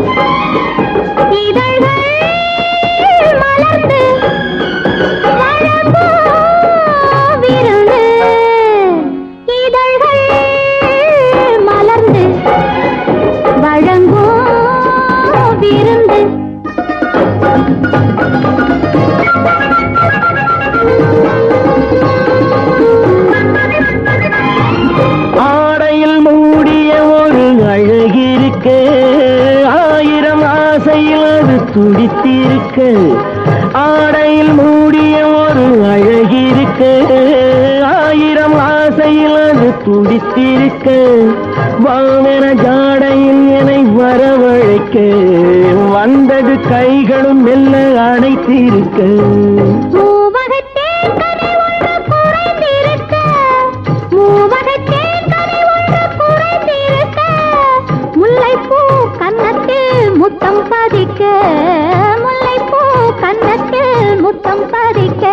இதழ்கள் மலர்ந்து வழங்கோ விருந்து இதழ்கள் மலர்ந்து வழங்கோ விருந்து ஆடையில் மூடிய ஒரு அழகிருக்க ஆயிரம் ஆசையில் அது துடித்திருக்க ஆடையில் மூடிய ஒரு அழகிருக்க ஆயிரம் ஆசையில் அது துடித்திருக்க வாமன ஜாடையில் என்னை வரவழைக்க வந்தது கைகளும் மெல்ல அணைத்திருக்க மூவகத்தேன் கனி ஒன்று குறைந்திருக்க மூவகத்தேன் கனி ஒன்று குறைந்திருக்க முல்லைப்பூ கன்னத்தில் முத்தம் பதிக்க முல்லைப்பூ கன்னத்தில் முத்தம் பதிக்க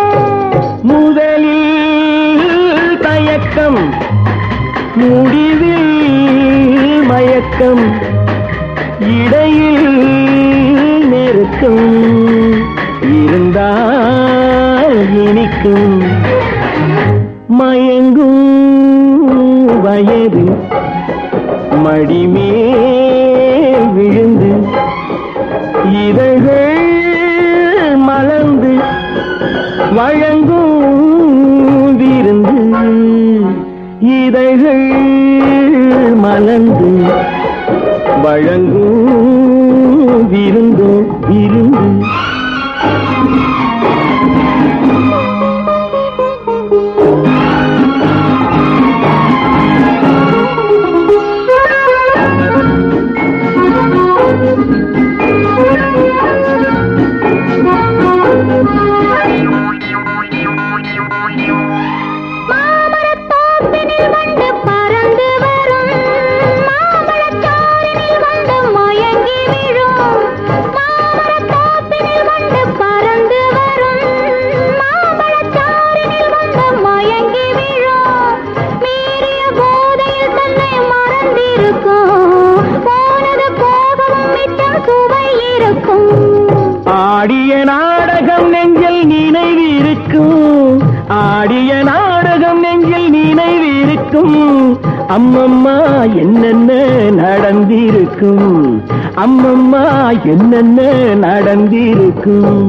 முதலில் தயக்கம் முடிவில் மயக்கம் இடையில் நெருக்கம் இருந்தால் இனிக்கும் மயங்கும் வயது மடிமேல் விழுந்து இதழ்கள் மலர்ந்து வழங்கும் விருந்து இதழ்கள் மலர்ந்து வழங்கும் விருந்து விருந்து மாமரத்தோப்பினில் வண்டு பறந்து வரும் மாம்பழச்சாறினில் வண்டு மயங்கி விழும் மாமரத்தோப்பினில் வண்டு பறந்து வரும் மாம்பழச்சாறினில் வண்டு மயங்கி விழும் மீறிய போதையில் தன்னை மறந்திருக்கும் போனது போகவும் மிச்சம் சுவை இருக்கும் ஆடிய நாடகம் நெஞ்சில் நினைவிருக்கும் ஆடிய நாடகம் நெஞ்சில் நினைவிருக்கும் அம்மம்மா என்னென்ன நடந்திருக்கும் அம்மம்மா என்னென்ன நடந்திருக்கும்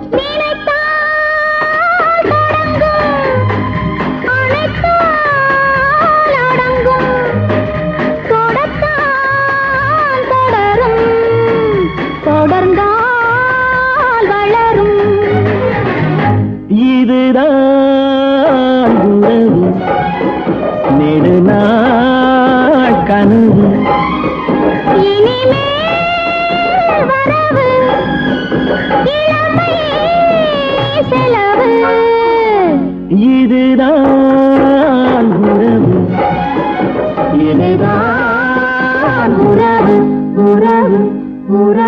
நினைத்தால் தொடங்கும் அணைத்தால் அடங்கும் தொடத்தான் தொடரும் தொடர்ந்தால் வளரும் இதுதான் உறவு நெடுநாள் கனவு இனிமேல் வரவு இளமை செலவு இதுதான் உறவு இதுதான் உறவு உறவு உறவு